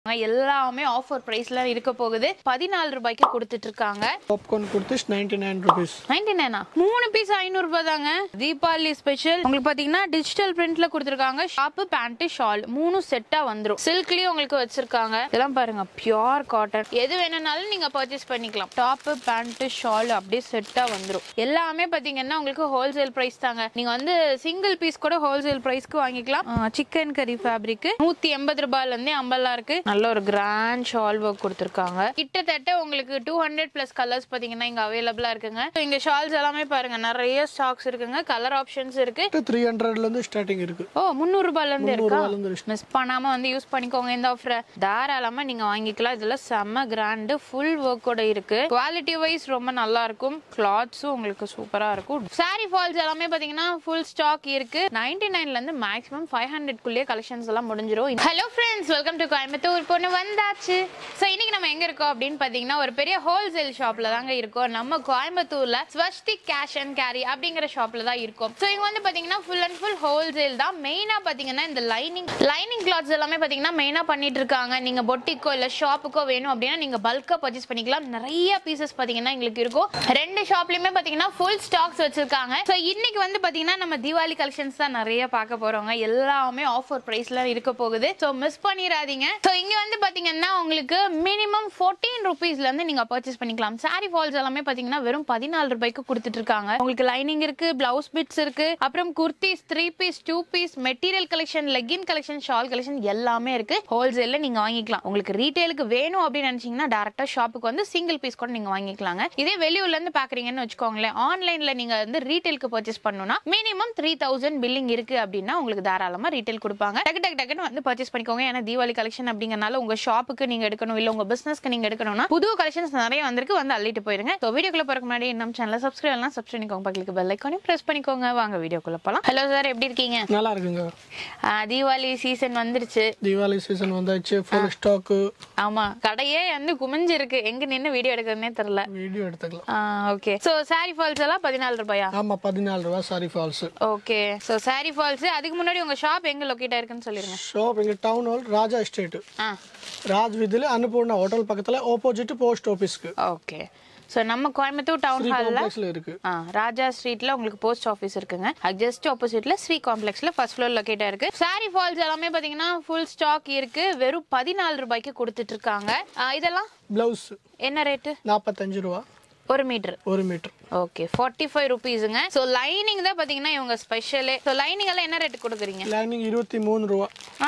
எல்லாமே ஆஃபர் பிரைஸ்ல இருக்க போகுது பதினாலு ரூபாய்க்கு கொடுத்துட்டு இருக்காங்க popcorn kurtis ninety nine rupees ninety nine மூணு பீஸ் ஐநூறு ரூபாய் தாங்க தீபாவளி ஸ்பெஷல் உங்களுக்கு பாத்தீங்கன்னா டிஜிட்டல் பிரிண்ட்ல கொடுத்துருக்காங்க ஷாப் பேண்ட் ஷால் மூணு செட்டா வந்துரும் சில்க்லயும் உங்களுக்கு வச்சிருக்காங்க இதெல்லாம் பாருங்க பியோர் காட்டன் எது வேணும்னாலும் நீங்க பர்ச்சேஸ் பண்ணிக்கலாம் டாப் பேண்ட் ஷால் அப்படியே செட்டா வந்துரும் எல்லாமே பாத்தீங்கன்னா உங்களுக்கு ஹோல்சேல் பிரைஸ் தாங்க நீங்க வந்து சிங்கிள் பீஸ் கூட ஹோல்சேல் பிரைஸ்க்கு வாங்கிக்கலாம் சிக்கன் கறி ஃபேப்ரிக் நூத்தி எண்பது ரூபாயில இருந்தே ஐம்பதுலாம் இருக்கு நல்ல ஒரு கிராண்ட் ஷால் ஒர்க் கொடுத்துருக்காங்க கிட்டத்தட்ட உங்களுக்கு டூ ஹண்ட்ரட் பிளஸ் கலர்ஸ் பாத்தீங்கன்னா இங்க அவைலபிளா இருக்குங்க So, இங்க ஷால்ஸ் எல்லாமே பாருங்க நிறைய ஸ்டாக்ஸ் இருக்குங்க கலர் ஆப்ஷன்ஸ் இருக்கு த்ரீ ஹண்ட்ரட்ல இருந்து ஸ்டார்டிங் இருக்கு ஓ முந்நூறு ரூபாயில இருந்து இருக்கா ரூபாயில இருந்து மிஸ் பண்ணாம வந்து யூஸ் பண்ணிக்கோங்க இந்த ஆஃபரை தாராளமா நீங்க வாங்கிக்கலாம் இதுல செம்ம கிராண்டு ஃபுல் ஒர்க்கோட இருக்கு குவாலிட்டி வைஸ் ரொம்ப நல்லா இருக்கும் கிளாத்ஸும் உங்களுக்கு சூப்பரா இருக்கும் சாரி ஃபால்ஸ் எல்லாமே பாத்தீங்கன்னா ஃபுல் ஸ்டாக் இருக்கு நைன்டி நைன்ல இருந்து மேக்ஸிமம் ஃபைவ் ஹண்ட்ரட் குள்ளேயே கலெக்ஷன்ஸ் எல்லாம் முடிஞ்சிரும் hello friends welcome to Coimbatore பொண்ணு வந்தாச்சு ஸோ இன்னைக்கு நம்ம எங்க இருக்கோம் அப்படின்னு பாத்தீங்கன்னா ஒரு பெரிய ஹோல்சேல் ஷாப்ல தாங்க இருக்கோம் நம்ம கோயம்புத்தூர்ல ஸ்வஸ்தி கேஷ் அண்ட் கேரி அப்படிங்கிற ஷாப்ல தான் இருக்கோம் ஸோ இங்க வந்து பாத்தீங்கன்னா ஃபுல் அண்ட் ஃபுல் ஹோல்சேல் தான் மெயினா பாத்தீங்கன்னா இந்த லைனிங் லைனிங் கிளாத்ஸ் எல்லாமே பாத்தீங்கன்னா மெயினா பண்ணிட்டு இருக்காங்க நீங்க பொட்டிக்கோ இல்ல ஷாப்புக்கோ வேணும் அப்படின்னா நீங்க பல்கா பர்ச்சேஸ் பண்ணிக்கலாம் நிறைய பீசஸ் பாத்தீங்கன்னா எங்களுக்கு இருக்கும் ரெண்டு ஷாப்லயுமே பாத்தீங்கன்னா ஃபுல் ஸ்டாக்ஸ் வச்சிருக்காங்க ஸோ இன்னைக்கு வந்து பாத்தீங்கன்னா நம்ம தீபாவளி கலெக்ஷன்ஸ் தான் நிறைய பார்க்க போறோங்க எல்லாமே ஆஃபர் பிரைஸ்ல இருக்க போகுது ஸோ மிஸ் பண்ணிடாதீங்க ஸோ இங்க வந்து பாத்தீங்கன்னா உங்களுக்கு மினிமம் ஃபோர்டீன் ருபீஸ்ல இருந்து நீங்க பர்ச்சேஸ் பண்ணிக்கலாம் சாரி ஃபால்ஸ் எல்லாமே பாத்தீங்கன்னா வெறும் பதினாலு ரூபாய்க்கு கொடுத்துட்டு இருக்காங்க உங்களுக்கு லைனிங் இருக்கு பிளவுஸ் பிட்ஸ் இருக்கு அப்புறம் kurtis three piece two piece material collection legging collection shawl collection எல்லாமே இருக்கு ஹோல்சேல்ல நீங்க வாங்கிக்கலாம் உங்களுக்கு ரீட்டைலுக்கு வேணும் அப்படின்னு நினைச்சீங்கன்னா டேரக்டா ஷாப்புக்கு வந்து சிங்கிள் பீஸ் கூட நீங்க வாங்கிக்கலாங்க இதே வெளியூர்ல இருந்து பாக்குறீங்கன்னு வச்சுக்கோங்களேன் ஆன்லைன்ல நீங்க வந்து ரீட்டைலுக்கு பர்ச்சேஸ் பண்ணணும்னா மினிமம் த்ரீ தௌசண்ட் பில்லிங் இருக்கு அப்படின்னா உங்களுக்கு தாராளமா ரீட்டைல் கொடுப்பாங்க டக்கு டக்கு டக்குன்னு வந்து பர்ச்சேஸ் பண்ணிக்கோங்க ஏன்னா தீபாவளி கலெக்ஷன் அப்படிங்கறனால உங்க ஷாப்புக்கு நீங்க எடுக்கணும் இல்ல உங்க பிசினஸ்க்கு நீங்க எடுக்கணும்னா புது கலெக்ஷன்ஸ் நிறைய வந்திருக்கு வந்து அள்ளிட்டு போயிருங்க ஸோ வீடியோக்குள்ள போறதுக்கு முன்னாடி நம்ம சேனலை சப்ஸ்கிரைப் எல்லாம் சப்ஸ்கிரைப் பண்ணிக்கோங்க பக்கத்துக்கு பெல் ஐக்கானையும் பிரஸ் பண்ணிக்கோங்க வாங்க வீடியோக்குள்ள போலாம் ஹலோ சார் எப்படி இருக்கீங்க நல்லா இருக்குங்க ஆஹ் தீபாவளி சீசன் வந்துருச்சு தீபாவளி சீசன் வந்தாச்சு ஃபுல் ஸ்டாக்கு ஆமா கடையே வந்து குமிஞ்சிருக்கு எங்க நின்னு வீடியோ எடுக்கிறதுனே தெரியல வீடியோ எடுத்துக்கலாம் ஓகே சோ சாரி ஃபால்ஸ் எல்லாம் பதினாலு ரூபாயா ஆமா பதினாலு ரூபா sari falls okay so sari falls அதுக்கு முன்னாடி உங்க ஷாப் எங்க லொகேட் ஆயிருக்குன்னு சொல்லிருங்க ஷாப் எங்க டவுன் ஹால் ராஜா எஸ்டேட் ஆ ராஜ் வீதியில அன்னபூர்ணா ஹோட்டல் பக்கத்துல ஆப்போசிட் போஸ்ட் ஆபீஸ்க்கு ஓகே சோ நம்ம கோயம்புத்தூர் டவுன் ஹால்ல காம்ப்ளெக்ஸ்ல இருக்கு ஆ ராஜா ஸ்ட்ரீட்ல உங்களுக்கு போஸ்ட் ஆஃபீஸ் இருக்குங்க அது ஜஸ்ட் ஆப்போசிட்ல ஸ்ரீ காம்ப்ளெக்ஸ்ல ஃபர்ஸ்ட் ஃப்ளோர் லொகேட் இருக்கு சாரி ஃபால்ஸ் எல்லாமே பாத்தீங்கன்னா ஃபுல் ஸ்டாக் இருக்கு வெறும் பதினாலு ரூபாய்க்கு கொடுத்துட்டு இருக்காங்க ஆ, இதெல்லாம் பிளவுஸ் என்ன ரேட்டு நாற்பத்தஞ்சு ரூபா ஒரு மீட்டர் ஒரு மீட்டர் ஓகே ஃபார்ட்டி ஃபைவ் ருபீஸுங்க ஸோ லைனிங் தான் பார்த்தீங்கன்னா இவங்க ஸ்பெஷலே ஸோ லைனிங் எல்லாம் என்ன ரேட்டு கொடுக்குறீங்க லைனிங் இருபத்தி மூணு ரூபா ஆ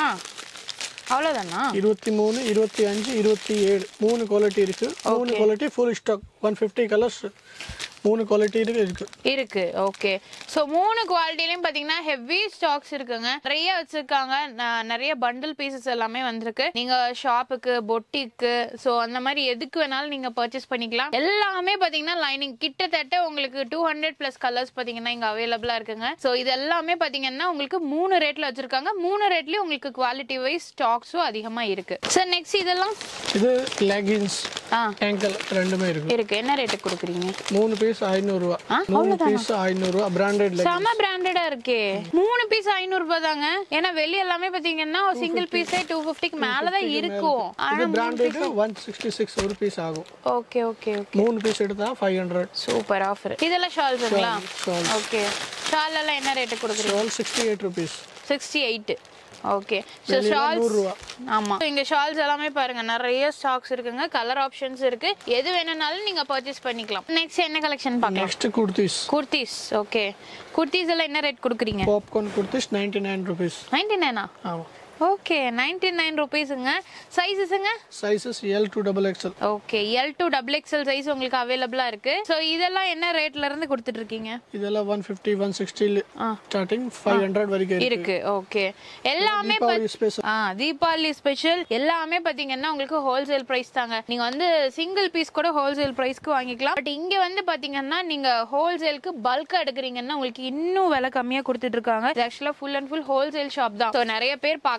அவ்வளோதானா இருபத்தி மூணு இருபத்தி அஞ்சு இருபத்தி ஏழு மூணு குவாலிட்டி இருக்கு மூணு quality full stock one fifty colours மூணு குவாலிட்டி இருக்கு இருக்கு இருக்கு ஓகே ஸோ மூணு குவாலிட்டிலையும் பார்த்தீங்கன்னா ஹெவி ஸ்டாக்ஸ் இருக்குங்க நிறைய வச்சிருக்காங்க ந- நிறைய பண்டில் பீசஸ் எல்லாமே வந்திருக்கு நீங்க ஷாப்புக்கு பொட்டிக்கு ஸோ அந்த மாதிரி எதுக்கு வேணாலும் நீங்க பர்ச்சேஸ் பண்ணிக்கலாம் எல்லாமே பார்த்தீங்கன்னா லைனிங் கிட்டத்தட்ட உங்களுக்கு டூ ஹண்ட்ரட் பிளஸ் கலர்ஸ் பார்த்தீங்கன்னா இங்க அவைலபிளா இருக்குங்க ஸோ இது எல்லாமே பார்த்தீங்கன்னா உங்களுக்கு மூணு ரேட்ல வச்சிருக்காங்க மூணு ரேட்லயும் உங்களுக்கு குவாலிட்டி வைஸ் ஸ்டாக்ஸும் அதிகமா இருக்கு சார் நெக்ஸ்ட் இதெல்லாம் இது லெகின்ஸ் ஆ ஆங்கிள் ரெண்டுமே இருக்கு இருக்கு என்ன ரேட்டு கொடுக்குறீங்க மூணு பீஸ் ஐநூறுரூவா மூணு பீஸ் ஐநூறுரூவா பிராண்டட் லெகின்ஸ் செம பிராண்டடா இருக்கே மூணு பீஸ் ஐநூறு ரூபாய் தாங்க ஏன்னா வெளிய எல்லாமே பாத்தீங்கன்னா சிங்கிள் பீஸே டூ பிப்டிக்கு மேலதான் இருக்கும் இது பிராண்டட் ஒன் சிக்ஸ்டி சிக்ஸ் ஒரு பீஸ் ஆகும் ஓகே ஓகே ஓகே மூணு பீஸ் எடுத்தா ஃபைவ் ஹண்ட்ரட் சூப்பர் ஆஃபர் இதெல்லாம் ஷால்ஸுங்களா shawls. ஓகே ஷால் எல்லாம் என்ன ரேட்டு கொடுக்குறீங்க twelve sixty eight rupees sixty eight okay so shawls நூறுரூவா ஆமா இங்க ஷால்ஸ் எல்லாமே பாருங்க நிறைய ஸ்டாக்ஸ் இருக்குங்க கலர் ஆப்ஷன்ஸ் இருக்கு எது வேணும்னாலும் நீங்க பர்ச்சேஸ் பண்ணிக்கலாம் நெக்ஸ்ட் என்ன கலெக்ஷன் பார்க்கலாம் நெக்ஸ்ட் குர்த்திஸ் குர்த்திஸ் ஓகே குர்த்திஸ் எல்லாம் என்ன ரேட் கொடுக்குறீங்க popcorn kurtis ninety nine rupees ninety நைனா ஆமாம் ஓகே நைன்டி நைன் ருபீஸுங்க சைஸஸுங்க sizes L to double XL okay L to double XL size உங்களுக்கு அவைலபிளா இருக்கு ஸோ இதெல்லாம் என்ன ரேட்ல இருந்து கொடுத்துட்டு இருக்கீங்க இதெல்லாம் one fifty one sixty starting five hundred வரைக்கும் இருக்கு இருக்கு ஓகே எல்லாமே பா- தீபாவளி ஸ்பெஷல் ஆ தீபாவளி ஸ்பெஷல் எல்லாமே பாத்தீங்கன்னா உங்களுக்கு ஹோல்சேல் பிரைஸ் தாங்க நீங்க வந்து சிங்கிள் பீஸ் கூட ஹோல்சேல் பிரைஸ்க்கு வாங்கிக்கலாம் பட் இங்க வந்து பாத்தீங்கன்னா நீங்க ஹோல்சேலுக்கு பல்கா எடுக்கிறீங்கன்னா உங்களுக்கு இன்னும் விலை கம்மியா கொடுத்துட்டு இருக்காங்க ஆக்சுவலா full and full wholesale shop தான் ஸோ நிறைய பேர் பா-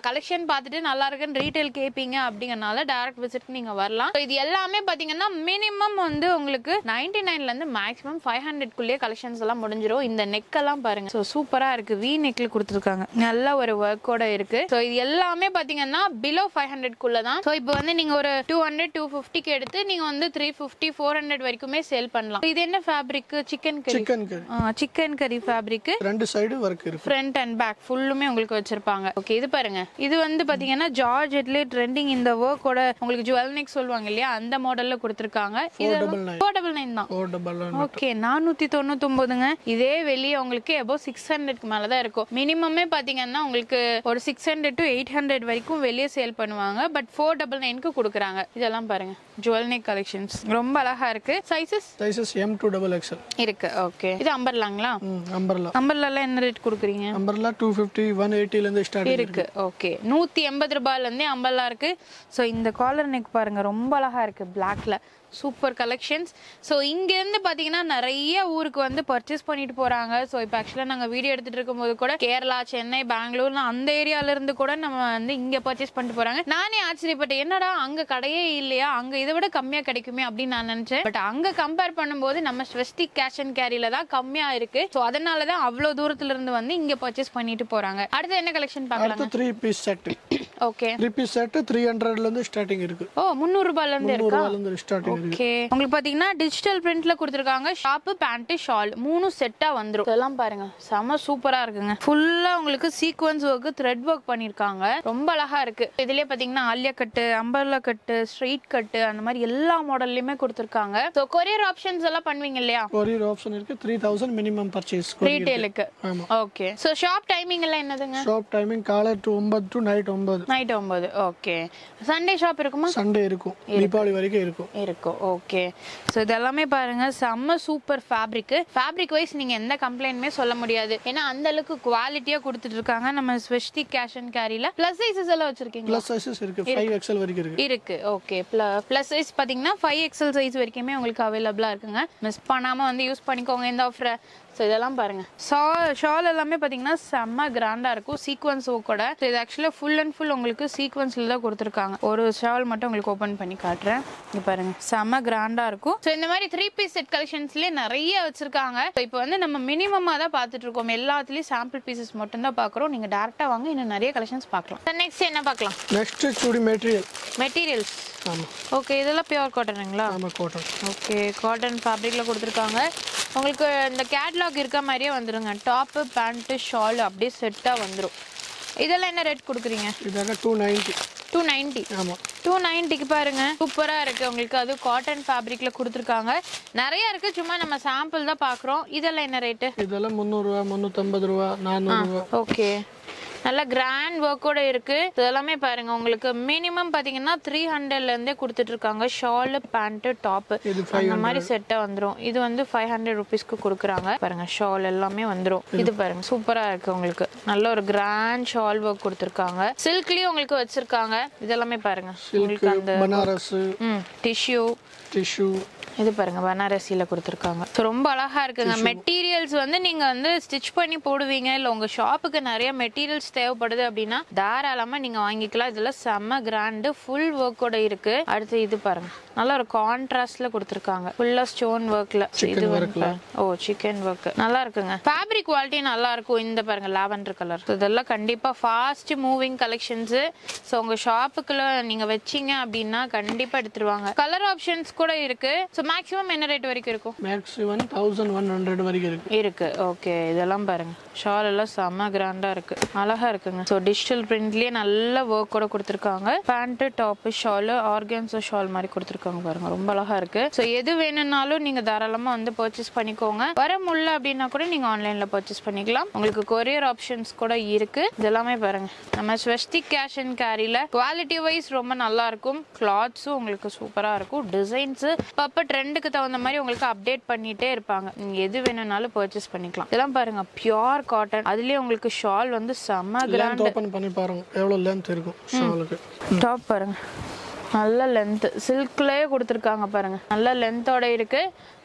கலெக்ஷன் பார்த்துட்டு நல்லா இருக்குன்னு ரீட்டைல் கேட்பீங்க அப்படிங்கறனால டைரக்ட் விசிட் நீங்க வரலாம் So, இது எல்லாமே பாத்தீங்கன்னா மினிமம் வந்து உங்களுக்கு நைன்டி நைன்ல இருந்து மேக்ஸிமம் ஃபைவ் ஹண்ட்ரட் குள்ளேயே கலெக்ஷன்ஸ் எல்லாம் முடிஞ்சிரும் இந்த நெக் எல்லாம் பாருங்க ஸோ சூப்பரா இருக்கு வி நெக்ல கொடுத்துருக்காங்க நல்ல ஒரு ஒர்க்கோட இருக்கு ஸோ இது எல்லாமே பாத்தீங்கன்னா பிலோ ஃபைவ் ஹண்ட்ரட் குள்ள தான் ஸோ இப்போ வந்து நீங்க ஒரு டூ ஹண்ட்ரட் டூ ஃபிஃப்டிக்கு எடுத்து நீங்க வந்து த்ரீ ஃபிஃப்டி ஃபோர் ஹண்ட்ரட் வரைக்குமே சேல் பண்ணலாம் இது என்ன fabric chikankari chikankari chikankari fabric ரெண்டு சைடு ஒர்க் இருக்கு ஃப்ரண்ட் அண்ட் பேக் ஃபுல்லுமே உங்களுக்கு வச்சிருப்பாங்க ஓகே இது பாருங்க இது வந்து பாத்தீங்கன்னா ஜார்ஜெட்ல ட்ரெண்டிங் இந்த ஒர்க்கோட உங்களுக்கு ஜுவல் நெக் சொல்லுவாங்க இல்லையா அந்த மாடல்ல கொடுத்துருக்காங்க இது double nine four double nine தான் ஃபோர் டபுள் நைன் ஓகே நானூத்தி தொண்ணூத்தொன்பதுங்க இதே வெளியே உங்களுக்கு எபோ சிக்ஸ் ஹண்ட்ரட்க்கு மேல தான் இருக்கும் மினிமமே பாத்தீங்கன்னா உங்களுக்கு ஒரு six hundred to eight hundred வரைக்கும் வெளியே சேல் பண்ணுவாங்க பட் ஃபோர் டபுள் நைனுக்கு கொடுக்குறாங்க இதெல்லாம் பாருங்க ஜுவல் நெக் கலெக்ஷன்ஸ் ரொம்ப அழகா இருக்கு sizes sizes M to double XL இருக்கு ஓகே இது அம்பர்லாங்களா ம் அம்பர்லா அம்பர்லால என்ன ரேட் கொடுக்குறீங்க அம்பர்லா டூ ஃபிஃப்டி ஒன் எயிட்டிலேருந்து ஸ்டார்ட் இருக்கு ஓகே நூத்தி எண்பது ரூபாயில இருந்தே அம்பல்லா இருக்கு ஸோ இந்த காலர் நெக் பாருங்க ரொம்ப அழகா இருக்கு பிளாக்ல சூப்பர் கலெக்ஷன்ஸ் ஸோ இங்கேருந்து பார்த்தீங்கன்னா நிறைய ஊருக்கு வந்து பர்ச்சேஸ் பண்ணிட்டு போறாங்க ஸோ இப்போ ஆக்சுவலாக நாங்கள் வீடியோ எடுத்துட்டு இருக்கும்போது கூட கேரளா சென்னை பெங்களூர்னு அந்த ஏரியால இருந்து கூட நம்ம வந்து இங்கே பர்ச்சேஸ் பண்ணிட்டு போறாங்க நானே ஆச்சரியப்பட்டேன் என்னடா அங்கே கடையே இல்லையா அங்கே இதை விட கம்மியாக கிடைக்குமே அப்படின்னு நான் நினச்சேன் பட் அங்கே கம்பேர் பண்ணும்போது நம்ம ஸ்வஸ்டிக் கேஷ் அண்ட் கேரியில தான் கம்மியாக இருக்கு ஸோ அதனால தான் அவ்வளோ தூரத்துல இருந்து வந்து இங்கே பர்ச்சேஸ் பண்ணிட்டு போறாங்க அடுத்து என்ன கலெக்ஷன் பார்க்கலாம் அடுத்து three piece set okay three piece set three ஹண்ட்ரட்லேருந்து ஸ்டார்டிங் இருக்கு ஓ முந்நூறு ரூபாயில இருந்து இருக்கா நூறுரூவாலேருந்து ஸ்டார்டிங் இருக்கு ஓகே உங்களுக்கு பாத்தீங்கன்னா டிஜிட்டல் பிரிண்ட்ல கொடுத்துருக்காங்க ஷாப்பு பேண்ட் ஷால் மூணு செட்டா வந்துரும் இதெல்லாம் பாருங்க செம சூப்பரா இருக்குங்க ஃபுல்லா உங்களுக்கு சீக்வன்ஸ் ஒர்க் த்ரெட் ஒர்க் பண்ணிருக்காங்க ரொம்ப அழகா இருக்கு இதுலயே பாத்தீங்கன்னா Alia cut umbrella cut straight cut அந்த மாதிரி எல்லா மாடல்லயுமே கொடுத்துருக்காங்க ஸோ கொரியர் ஆப்ஷன்ஸ் எல்லாம் பண்ணுவீங்க இல்லையா கொரியர் ஆப்ஷன் இருக்கு த்ரீ தௌசண்ட் மினிமம் பர்ச்சேஸ் ரீட்டைலுக்கு ஆமா ஓகே ஸோ ஷாப் டைமிங் எல்லாம் என்னதுங்க ஷாப் டைமிங் காலை டு ஒன்பது டு நைட் ஒன்பது நைட் ஒன்பது ஓகே சண்டே ஷாப் இருக்குமா சண்டே இருக்கும் தீபாவளி வரைக்கும் இருக்கும் இருக்கும் ஓகே ஸோ இதெல்லாமே பாருங்க செம்ம சூப்பர் ஃபேப்ரிக் ஃபேப்ரிக் வைஸ் நீங்க எந்த கம்ப்ளைண்ட்மே சொல்ல முடியாது ஏன்னா அந்த அளவுக்கு குவாலிட்டியா கொடுத்துட்டு இருக்காங்க நம்ம ஸ்வெஸ்டி கேஷ் அண்ட் கேரியில பிளஸ் சைஸஸ் எல்லாம் வச்சிருக்கீங்க ப்ளஸ் சைஸஸ் இருக்கு ஃபைவ் எக்ஸல் வரைக்கும் இருக்கு இருக்கு ஓகே ப்ளஸ் சைஸ் பார்த்தீங்கன்னா ஃபைவ் எக்ஸல் சைஸ் வரைக்குமே உங்களுக்கு அவைலபிளாக இருக்குங்க மிஸ் பண்ணாமல் வந்து யூஸ் பண்ணிக்கோங்க இந்த ஆஃபரை ஸோ இதெல்லாம் பாருங்க ஷால் ஷால் எல்லாமே பார்த்தீங்கன்னா செம்ம கிராண்டாக இருக்கும் சீக்வன்ஸ் கூட ஸோ இது ஆக்சுவலாக ஃபுல் அண்ட் ஃபுல் உங்களுக்கு சீக்வன்ஸில் தான் கொடுத்துருக்காங்க ஒரு ஷால் மட்டும் உங்களுக்கு ஓப்பன் பண்ணி காட்டுறேன் இங்க பாருங்க செம்ம கிராண்டாக இருக்கும் ஸோ இந்த மாதிரி த்ரீ பீஸ் செட் கலெக்ஷன்ஸ்லேயே நிறைய வச்சிருக்காங்க ஸோ இப்போ வந்து நம்ம மினிமமாக தான் பார்த்துட்டு இருக்கோம் எல்லாத்துலேயும் சாம்பிள் பீசஸ் மட்டும் தான் பார்க்குறோம் நீங்கள் டேரெக்டாக வாங்க இன்னும் நிறைய கலெக்ஷன்ஸ் பார்க்கலாம் நெக்ஸ்ட் என்ன பார்க்கலாம் நெக்ஸ்ட் சுடி மெட்டீரியல் மெட்டீரியல்ஸ் ஆமா ஓகே இதெல்லாம் பியூர் காட்டனுங்களா ஆமா காட்டன் ஓகே காட்டன் ஃபேப்ரிக்ல கொடுத்துருக்காங்க உங்களுக்கு இந்த கேட்லாக் இருக்க மாதிரியே வந்துருங்க டாப்பு பேண்ட்டு ஷால் அப்படியே செட்டாக வந்துடும் இதெல்லாம் என்ன ரேட் கொடுக்குறீங்க இதாக டூ நைன்ட்டி டூ நைன்ட்டி ஆமா டூ நைன்ட்டிக்கு பாருங்க சூப்பராக இருக்கு உங்களுக்கு அது காட்டன் ஃபேப்ரிக்ல கொடுத்துருக்காங்க நிறைய இருக்கு சும்மா நம்ம சாம்பிள் தான் பார்க்குறோம் இதெல்லாம் என்ன ரேட்டு இதெல்லாம் முந்நூறுரூவா முந்நூற்றம்பது ரூபா நானூறுரூவா ஓகே நல்ல கிராண்ட் ஒர்க்கோட இருக்கு இது எல்லாமே பாருங்க உங்களுக்கு மினிமம் பாத்தீங்கன்னா த்ரீ ஹண்ட்ரட்ல இருந்தே கொடுத்துட்டு இருக்காங்க ஷால் பேண்ட் டாப் இது அந்த மாதிரி செட்டா வந்துரும் இது வந்து ஃபைவ் ஹண்ட்ரட் ருபீஸ்க்கு கொடுக்குறாங்க பாருங்க ஷால் எல்லாமே வந்துரும் இது பாருங்க சூப்பரா இருக்கு உங்களுக்கு நல்ல ஒரு கிராண்ட் ஷால் ஒர்க் கொடுத்துருக்காங்க சில்க்லயும் உங்களுக்கு வச்சிருக்காங்க இதெல்லாமே பாருங்க உங்களுக்கு அந்த பனாரஸ் ம் டிஷ்யூ டிஷ்யூ இது பாருங்க பனாரசியில கொடுத்துருக்காங்க ஸோ ரொம்ப அழகா இருக்குங்க மெட்டீரியல்ஸ் வந்து நீங்க வந்து ஸ்டிச் பண்ணி போடுவீங்க இல்ல உங்க ஷாப்புக்கு நிறைய மெட்டீரியல்ஸ் தேவைப்படுது அப்படின்னா தாராளமா நீங்க வாங்கிக்கலாம் இதுல செம்ம கிராண்டு ஃபுல் ஒர்க்கோட இருக்கு அடுத்து இது பாருங்க நல்ல ஒரு கான்ட்ராஸ்ட்ல கொடுத்துருக்காங்க ஃபுல்லா ஸ்டோன் ஒர்க்ல இது வந்து பாருங்க. ஓ சிக்கன் ஒர்க் நல்லா இருக்குங்க ஃபேப்ரிக் குவாலிட்டி நல்லா இருக்கும் இந்த பாருங்க லாவெண்டர் கலர் இதெல்லாம் கண்டிப்பா ஃபாஸ்ட் மூவிங் கலெக்ஷன்ஸ் ஸோ உங்க ஷாப்புக்குள்ள நீங்க வச்சீங்க அப்படின்னா கண்டிப்பா எடுத்துருவாங்க கலர் ஆப்ஷன்ஸ் கூட இருக்கு ஸோ மேக்ஸிமம் என்ன ரேட் வரைக்கும் இருக்கும் மேக்ஸிமம் தௌசண்ட் ஒன் ஹண்ட்ரட் வரைக்கும் இருக்கு இருக்கு ஓகே இதெல்லாம் பாருங்க ஷால் எல்லாம் செம்ம கிராண்டா இருக்கு அழகா இருக்குங்க ஸோ டிஜிட்டல் பிரிண்ட்லயே நல்ல ஒர்க் கூட கொடுத்துருக்காங்க pant top shawl organza shawl மாதிரி கொடுத்துருக்காங்க பாருங்க ரொம்ப அழகா இருக்கு ஸோ எது வேணும்னாலும் நீங்க தாராளமா வந்து பர்ச்சேஸ் பண்ணிக்கோங்க வர முடியல அப்படின்னா கூட நீங்க ஆன்லைன்ல பர்ச்சேஸ் பண்ணிக்கலாம் உங்களுக்கு கொரியர் ஆப்ஷன்ஸ் கூட இருக்கு இதெல்லாமே பாருங்க நம்ம ஸ்வஸ்டிக் கேஷ் அண்ட் கேரியில குவாலிட்டி வைஸ் ரொம்ப நல்லா இருக்கும் கிளாத்ஸும் உங்களுக்கு சூப்பரா இருக்கும் டிசைன்ஸ் அப்பப்ப ட்ரெண்டுக்கு தகுந்த மாதிரி உங்களுக்கு அப்டேட் பண்ணிட்டே இருப்பாங்க நீங்க எது வேணும்னாலும் பர்ச்சேஸ் பண்ணிக்கலாம் இதெல்லாம் பாருங்க பியோர் காட்டன் அதுலயே உங்களுக்கு ஷால் வந்து செம்ம லென்த் கிராண்ட் ஓப்பன் பண்ணி பாருங்க எவ்வளோ லென்த் இருக்கும் ஷாலுக்கு டாப் பாருங்க நல்ல லென்த் சில்க்லயே கொடுத்துருக்காங்க பாருங்க நல்ல லென்த்தோட இருக்கு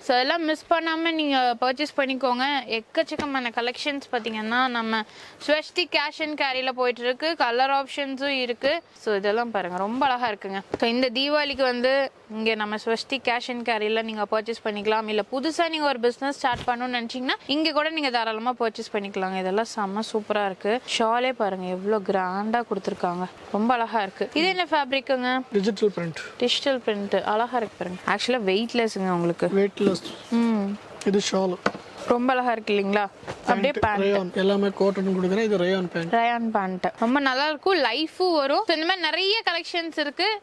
ஸோ அதெல்லாம் மிஸ் பண்ணாமல் நீங்கள் பர்ச்சேஸ் பண்ணிக்கோங்க எக்கச்சக்கமான கலெக்ஷன்ஸ் பார்த்தீங்கன்னா நம்ம ஸ்வஸ்டி கேஷ் அண்ட் கேரியில் போயிட்டு இருக்கு கலர் ஆப்ஷன்ஸும் இருக்கு ஸோ இதெல்லாம் பாருங்க ரொம்ப அழகா இருக்குங்க ஸோ இந்த தீபாவளிக்கு வந்து இங்கே நம்ம ஸ்வஸ்டி கேஷ் அண்ட் கேரியில் நீங்கள் பர்ச்சேஸ் பண்ணிக்கலாம் இல்லை புதுசாக நீங்கள் ஒரு பிஸ்னஸ் ஸ்டார்ட் பண்ணணும்னு நினச்சிங்கன்னா இங்கே கூட நீங்கள் தாராளமாக பர்ச்சேஸ் பண்ணிக்கலாங்க இதெல்லாம் செம்ம சூப்பராக இருக்கு ஷாலே பாருங்க எவ்வளோ கிராண்டாக கொடுத்துருக்காங்க ரொம்ப அழகா இருக்கு இது என்ன ஃபேப்ரிக்குங்க டிஜிட்டல் பிரிண்ட் டிஜிட்டல் பிரிண்ட் அழகா இருக்கு பாருங்க ஆக்சுவலாக வெயிட்லெஸ்ங்க உங்களுக்கு வெயிட்லெஸ் ம் இது ஷால் ரொம்ப அழகா இருக்கு இல்லைங்களா அப்படியே பேண்ட் ரேயான் எல்லாமே காட்டன் கொடுக்குறேன் இது ரேயான் பேண்ட் ரயான் பேண்ட் ரொம்ப நல்லா இருக்கும் லைஃபும் வரும் So, இந்த மாதிரி நிறைய கலெக்ஷன்ஸ் இருக்கு